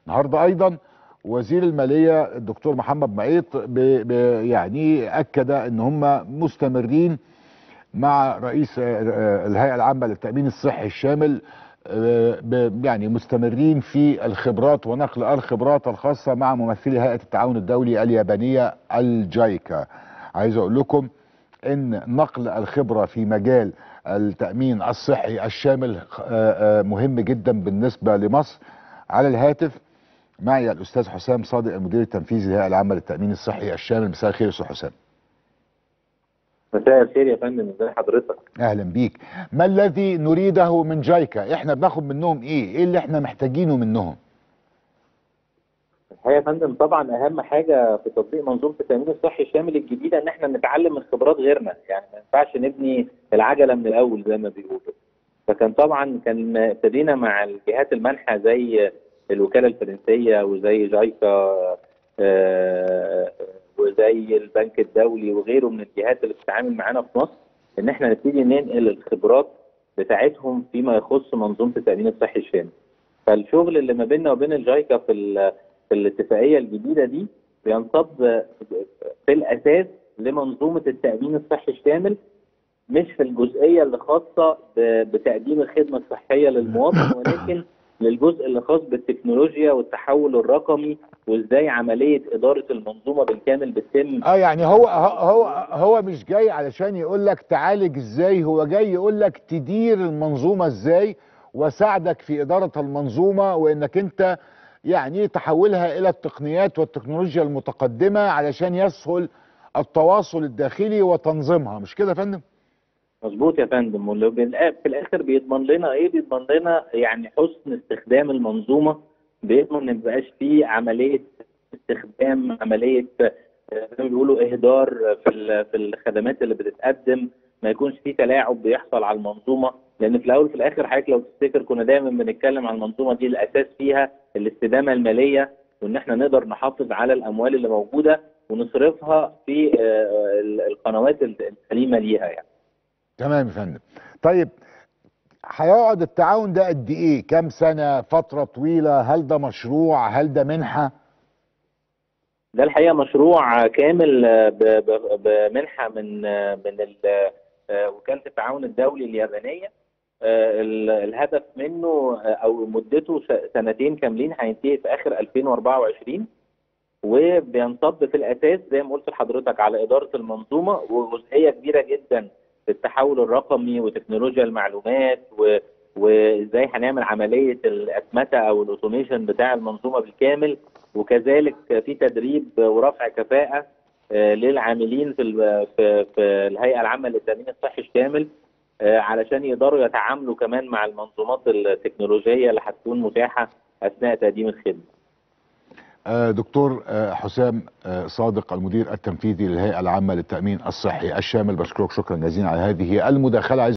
النهارده ايضا وزير الماليه الدكتور محمد معيط ب ب يعني اكد ان هم مستمرين مع رئيس آه، الهيئه العامه للتامين الصحي الشامل آه، ب- يعني مستمرين في الخبرات ونقل الخبرات الخاصه مع ممثلي هيئه التعاون الدولي اليابانيه الجايكا عايز اقول لكم ان نقل الخبره في مجال التامين الصحي الشامل آه، آه، مهم جدا بالنسبه لمصر على الهاتف معي الاستاذ حسام صادق المدير التنفيذي للهيئه العامه للتامين الصحي الشامل مساء الخير يا استاذ حسام مساء الخير يا فندم ازي حضرتك اهلا بيك ما الذي نريده من جايكا احنا بناخد منهم ايه ايه اللي احنا محتاجينه منهم الحقيقه يا فندم طبعا اهم حاجه في تطبيق منظومه التامين الصحي الشامل الجديده ان احنا نتعلم من خبرات غيرنا يعني ما ينفعش نبني العجله من الاول زي ما بيقولوا فكان طبعا كان ابتدينا مع الجهات المانحه زي الوكاله الفرنسيه وزي جايكا آه، وزي البنك الدولي وغيره من الجهات اللي بتتعامل معانا في مصر ان احنا نبتدي ننقل الخبرات بتاعتهم فيما يخص منظومه التامين الصحي الشامل فالشغل اللي ما بيننا وبين الجايكا في ال- في الاتفاقيه الجديده دي بينصب في الاساس لمنظومه التامين الصحي الشامل مش في الجزئيه اللي خاصه ب- بتقديم الخدمه الصحيه للمواطن ولكن للجزء اللي خاص بالتكنولوجيا والتحول الرقمي وازاي عمليه اداره المنظومه بالكامل بتتم اه يعني هو هو هو مش جاي علشان يقول لك تعالج ازاي هو جاي يقول لك تدير المنظومه ازاي وساعدك في اداره المنظومه وانك انت يعني تحولها الى التقنيات والتكنولوجيا المتقدمه علشان يسهل التواصل الداخلي وتنظيمها مش كده يا فندم؟ مظبوط يا فندم واللي بالآ- في الاخر بيضمن لنا ايه بيضمن لنا يعني حسن استخدام المنظومه بيضمن ما يبقاش فيه عمليه استخدام عمليه آه، زي ما بيقولوا اهدار في ال- في الخدمات اللي بتتقدم ما يكونش فيه تلاعب بيحصل على المنظومه لان في الاول وفي الاخر حضرتك لو تفتكر كنا دايما بنتكلم عن المنظومه دي الاساس فيها الاستدامه الماليه وان احنا نقدر نحافظ على الاموال اللي موجوده ونصرفها في آه، ال- القنوات السليمه ليها يعني تمام يا فندم طيب هيقعد التعاون ده قد ايه كام سنه فتره طويله هل ده مشروع هل ده منحه ده الحقيقه مشروع كامل آه، ب- ب- بمنحه من آه، من ال- آه، وكاله التعاون الدولي اليابانيه آه، ال- الهدف منه آه، او مدته س- سنتين كاملين هينتهي في اخر 2024 وبينصب في الاساس زي ما قلت لحضرتك على اداره المنظومه وجزئيه كبيره جدا في التحول الرقمي وتكنولوجيا المعلومات و وازاي هنعمل عمليه الاتمته او الاوتوميشن بتاع المنظومه بالكامل وكذلك في تدريب ورفع كفاءه آه، للعاملين في ال- في في الهيئه العامه للتامين الصحي الشامل آه، علشان يقدروا يتعاملوا كمان مع المنظومات التكنولوجيه اللي هتكون متاحه اثناء تقديم الخدمه. آه، دكتور آه، حسام آه، صادق المدير التنفيذي للهيئه العامه للتامين الصحي الشامل بشكرك شكرا جزيلا على هذه المداخله عايز